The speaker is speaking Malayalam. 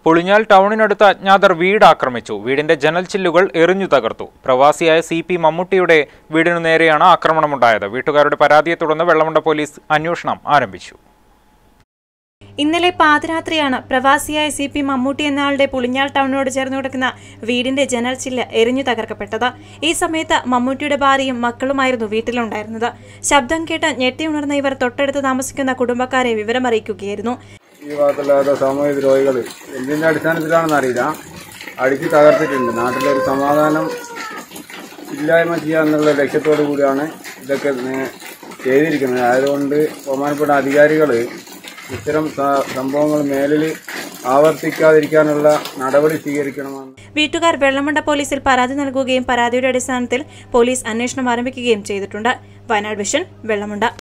പുളിഞ്ഞാൽ ടൗണിനടുത്ത് അജ്ഞാതർ വീട് ആക്രമിച്ചു വീടിന്റെ ജനൽ ചില്ലുകൾ എറിഞ്ഞു തകർത്തു പ്രവാസിയായ സി പി മമ്മൂട്ടിയുടെ വീടിനു നേരെയാണ് ആക്രമണമുണ്ടായത് വീട്ടുകാരുടെ പരാതിയെ തുടർന്ന് വെള്ളമുണ്ട പോലീസ് അന്വേഷണം ആരംഭിച്ചു ഇന്നലെ പാതിരാത്രിയാണ് പ്രവാസിയായ സി പി മമ്മൂട്ടി എന്നയാളുടെ പുളിഞ്ഞാൽ ടൗണിനോട് ചേർന്ന് കിടക്കുന്ന വീടിന്റെ ജനൽ ചില്ല് എരിഞ്ഞു തകർക്കപ്പെട്ടത് ഈ സമയത്ത് മമ്മൂട്ടിയുടെ ഭാര്യയും മക്കളുമായിരുന്നു വീട്ടിലുണ്ടായിരുന്നത് ശബ്ദം കേട്ട് ഞെട്ടിയുണർന്ന ഇവർ തൊട്ടടുത്ത് താമസിക്കുന്ന കുടുംബക്കാരെ വിവരമറിയിക്കുകയായിരുന്നു ഈ ഭാഗത്തുള്ള സാമൂഹിക ദ്രോഹികൾ എന്തിന്റെ അടിസ്ഥാനത്തിലാണെന്ന് അറിയില്ല അടിച്ച് തകർത്തിട്ടുണ്ട് നാട്ടിലൊരു സമാധാനം ഇല്ലായ്മ ചെയ്യുക എന്നുള്ള ലക്ഷ്യത്തോടു കൂടിയാണ് ഇതൊക്കെ നേ- ചെയ്തിരിക്കുന്നത് ആയതുകൊണ്ട് ബഹുമാനപ്പെട്ട അധികാരികൾ ഇത്തരം സ- സംഭവങ്ങൾ മേലിൽ ആവർത്തിക്കാതിരിക്കാനുള്ള നടപടി സ്വീകരിക്കണമെന്ന് വീട്ടുകാർ വെള്ളമുണ്ട പോലീസിൽ പരാതി നൽകുകയും പരാതിയുടെ അടിസ്ഥാനത്തിൽ പോലീസ് അന്വേഷണം ആരംഭിക്കുകയും ചെയ്തിട്ടുണ്ട് വയനാട് വിഷൻ വെള്ളമുണ്ട